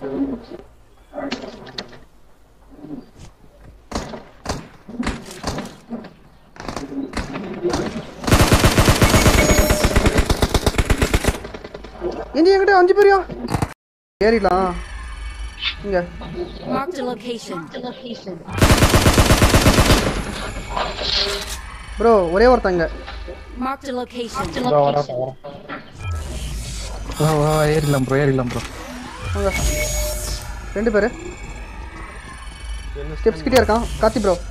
இங்க என்கிட்ட அஞ்சு பேரியா ஏறிடலாம் இங்க Marked a location. ப்ரோ ஒரே ஒருத்தங்க Marked a location. வா வா வா ஏறிடலாம் ப்ரோ ஏறிடலாம் ப்ரோ வாங்க ரெண்டு பேரு ஸ்டெப்ஸ் கிட்டே இருக்கான் கார்த்தி ப்ரோ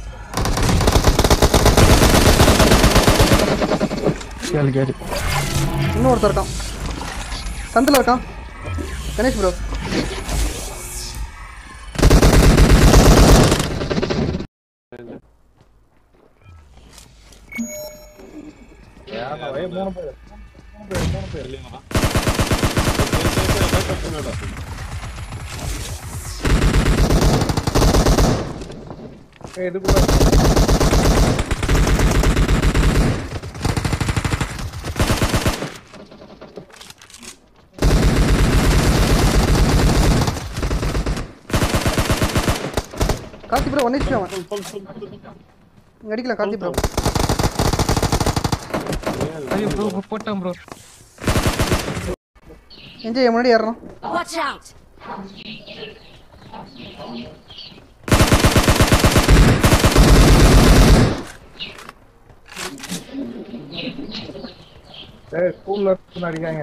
கேளு கேளு இன்னும் ஒருத்தர் இருக்கான் சந்தில் இருக்கான் கணேஷ் ப்ரோ மூணு பேர் ஏய், இதுக்குள்ள கார்த்தி ப்ரோ ஒன் ஹெச்பி அவன் இங்க அடிக்கலாம் கார்த்தி ப்ரோ ஐயோ ப்ரோ போட்டேன் ப்ரோ என்ஜாய் முன்னாடி ஏறணும் Watch out! ஏய், ஸ்கூல்ல இருந்து அடிக்காங்க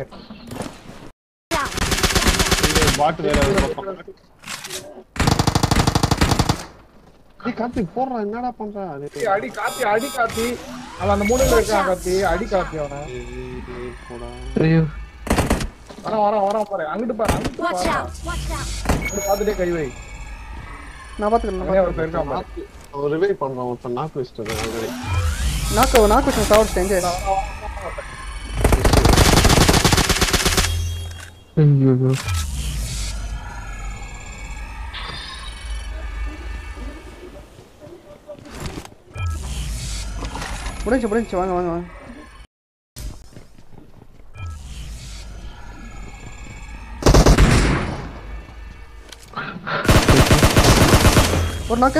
பாட்டு வேற ஒரு பக்கம். ஏய், கார்த்திக் போடுறான் என்னடா பண்றான் அது ஏய், அடி காத்தி அடி காத்தி அவன் அந்த மூலையில இருக்கான் காத்தி அடி காத்தி அவனை போடா ஐயோ வரான் வரான் வரான் பாரு அங்கிட்டு பாரு அங்கிட்டு Watch பாரு out! Watch out! அங்கிட்டு பார்த்துட்டே கை வை நான் பார்த்துக்கிறேன் நான் அங்கேயே ஒருத்தன் இருக்கான் பாரு அவன் ரிவைவ் பண்றான் ஒருத்தன் நாக்கு வச்சுட்டு ஆல்ரெடி நாக்கு நாக்கு வச்சு சாப்பிட்டு என்ஜாய் ஐயோ முடிஞ்சு முடிஞ்சு வாங்க வாங்க வாங்க ஒரு நாக்கு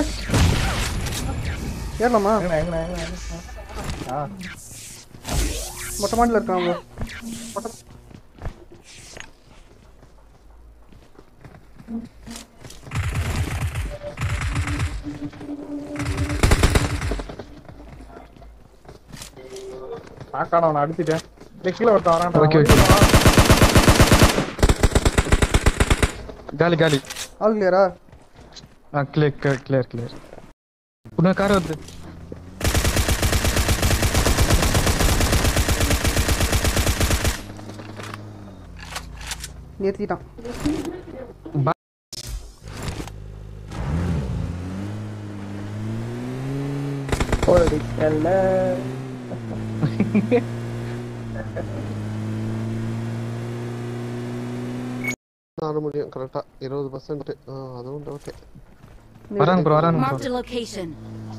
ஏறலாமா எங்கண்ணா எங்கண்ணா எங்கண்ணா எங்கண்ணா? ஆ மொட்டை மாடியில் இருக்கான் அவங்க மொட்டை நாக்கான அவனை அடிச்சிட்டேன் டேய், கீழே ஒருத்தன் வரான் Okay, okay. காலி காலி ஆள் கிளியரா ஆ கிளியர் கிளியர் கிளியர் இன்னொரு கார் வருது நிறுத்திட்டான் போடிக்கல்ல ஆட முடியும் கரெக்டா இருபது பர்சன்ட் அதுவும் ஓகே வராங்க ப்ரோ வராங்க ப்ரோ Marked a location.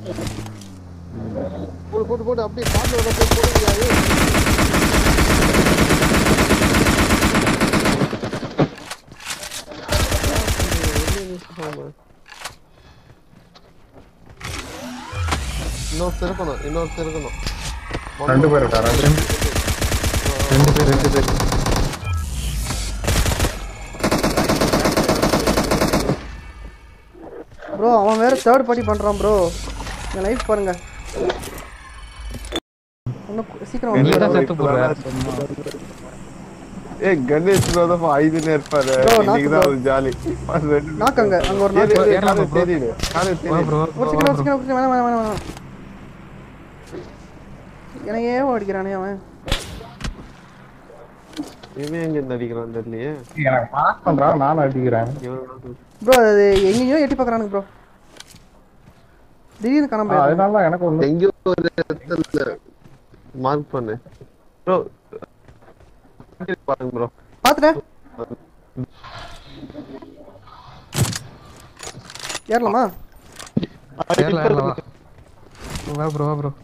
போடு போட்டு போட்டு அப்படியே கார்ல வர போய் போட முடியாது இன்னொருத்தர் இருக்கணும் இன்னொருத்தர் இருக்கணும் ரெண்டு பேர் இருக்கா ரெண்டு ரெண்டு பேர் ரெண்டு பேர் ப்ரோ அவன் வேற தேர்ட் பார்ட்டி பண்றான் ப்ரோ என் லைஃப் பாருங்க இன்னும் சீக்கிரம் நீ வந்து தான் செத்து போடுற ஏய் கணேஷ் தான் ஐதுன்னு இருப்பாரு Bro, இன்னைக்கு தான் knock ஒரு ஜாலி நாக்கு அங்க அங்க ஒரு நாக்கு ஏறலாமா bro? தெரியுது காலை வா தெரியுது ப்ரோ ஒரு செகண்ட் ஒரு செகண்ட் ஒரு செகண்ட் வேணாம் வேணாம் வேணாம் வேணாம் என்னையே அடிக்கிறானே அவன் இவன் எங்க இருந்து அடிக்கிறான் தெரியலையே எனக்கு பாஸ் பண்றான் நானும் அடிக்கிறேன் இவன் ப்ரோ அது எங்கேயோ எட்டி பார்க்கறானுங்க ப்ரோ திடீர்னு காணாம ஆ, போயிடுறான். அதனால தான் எனக்கு ஒண்ணு எங்கேயோ ஒரு இடத்துல மார்க் பண்ணு ப்ரோ பாருங்க ப்ரோ பார்த்துட்டேன் ஏறலாமா ஏறலாம் ஏறலாம் வா வா ப்ரோ வா ப்ரோ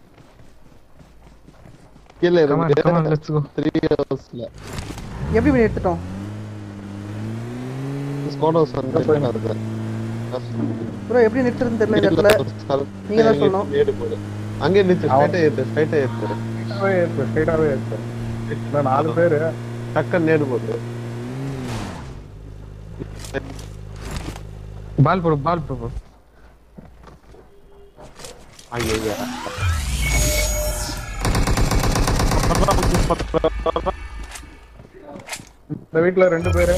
கீழே கமான் இருக்கு கமான் லெட்ஸ் கோ த்ரீ ஹவர்ஸ்ல எப்படி பண்ணி எடுத்துட்டோம் ஸ்குவாட் ஹவுஸ் வந்து இருக்கு ப்ரோ எப்படி நிறுத்துறதுன்னு தெரியல இந்த இடத்துல நீங்க தான் சொல்லணும். நேடு போடு அங்கே நிறுத்து ஸ்ட்ரைட்டா ஏத்து ஸ்ட்ரைட்டா ஏத்து ஸ்ட்ரைட்டாவே ஏத்து ஸ்ட்ரைட்டாவே ஏத்து இன்னும் நாலு பேரு டக்குன்னு நேடு போடு பால் போடு பால் போடு ஐயா இந்த வீட்டுல ரெண்டு பேரு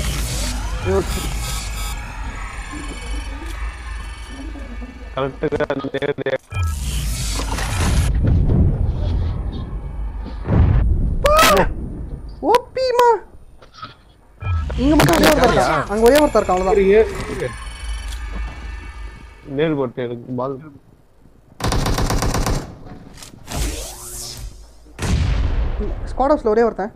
கரெக்டுగా நேடு ஓபிமா இங்க மட்டும் ஒரே ஒருத்தர் இருக்கான் அங்க ஒரே ஒருத்தர் இருக்கான் அவ்வளவுதான் நேடு போட்டு எனக்கு பால் ஸ்குவாட் ஹவுஸ்ல ஒரே ஒருத்தன்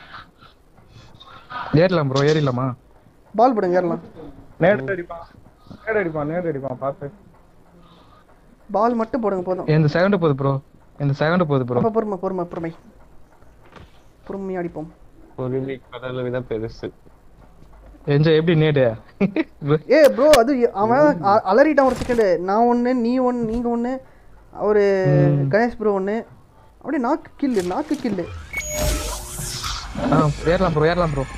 ஏறலாம் ப்ரோ ஏறிடலாமா பால் போடுங்க ஏறலாம் நேடு அடிப்பான் நேடு அடிப்பான் நேடு அடிப்பான் பார்த்து பால் மட்டும் போடுங்க போதும் எந்த செகண்ட் போகுது ப்ரோ எந்த செகண்ட் போகுது ப்ரோ அப்ப பொறுமை பொறுமை பொறுமை பொறுமையா அடிப்போம் பொறுமை கடலை விட பெருசு என்ஜாய் எப்படி நேடு ஏ ப்ரோ அது அவன் அ- அலறிட்டான் ஒரு செகண்ட் நான் ஒண்ணு நீ ஒண்ணு நீங்க ஒண்ணு அவரு கணேஷ் ப்ரோ ஒண்ணு அப்படியே நாக்கு கில்லு நாக்கு கில்லு ஆ ஏறலாம் ப்ரோ ஏறலாம் ப்ரோ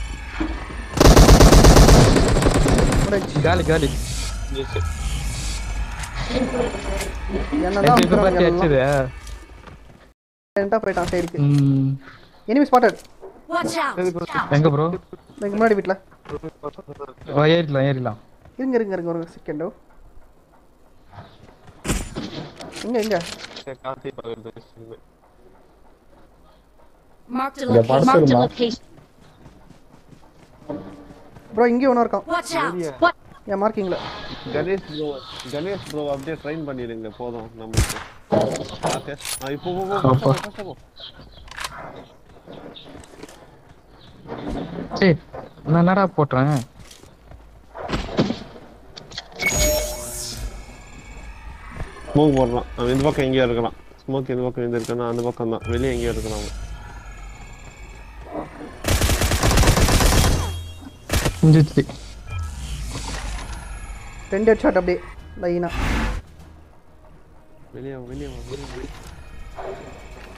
காலி காலி என்னதான் இப்ப பார்த்து அடிச்சது அமுக்குறாங்க போயிட்டான் சைடுக்கு ம் எனிமி ஸ்பாட்டட் Watch out! எங்க ப்ரோ எங்க முன்னாடி வீட்ல ஏறிடலாம் ஏறிடலாம் இருங்க இருங்க இருங்க ஒரு செகண்டோ எங்க எங்க கார்த்தி பகல் Marked a, Yeah, loca- marked a Barcelona. location. Bro இங்கே ஒன்று இருக்கான் Watch out! What? என் மார்க்கிங்ல கணேஷ் ப்ரோ கணேஷ் ப்ரோ அப்படியே ட்ரைன் பண்ணிடுங்க போதும் நம்மளுக்கு Okay. ஆ, இப்போ போ, போ, போ, அப்பா. போ, போ, போ. சரி நான் என்னடா போட்டுறேன் ஸ்மோக் போடலாம் அவன் இந்த பக்கம் எங்கேயோ இருக்கலாம் ஸ்மோக் இந்த பக்கம் எந்த இருக்கானா அந்த பக்கம் தான் வெளியே எங்கேயோ இருக்கலாம் அவன் முடிஞ்சிச்சு ரெண்டு ஹெட் ஷாட் அப்படியே லைனா வெளியே வா, வெளியே வா, வெளியே வா.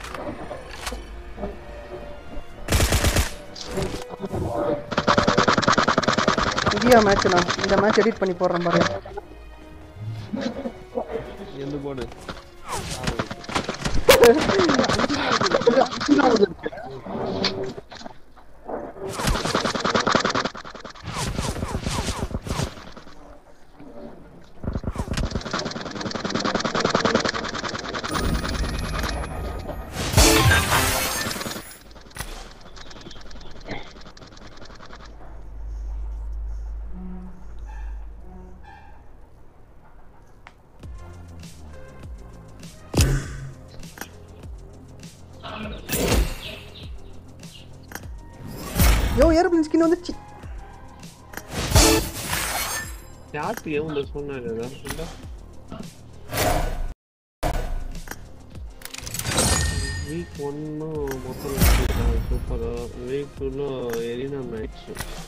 இந்தியா மேட்ச் நான் இந்த மேட்ச் எடிட் பண்ணி போடுறேன் பாருங்க எந்த போர்டு யோ ஏரோப்ளேன் ஸ்கின் வந்துச்சு யாருக்கு எவன் சொன்னாரு வீக் ஒன்னும் மொத்தம் சூப்பரா வீக் டூல எரினா மேட்ச்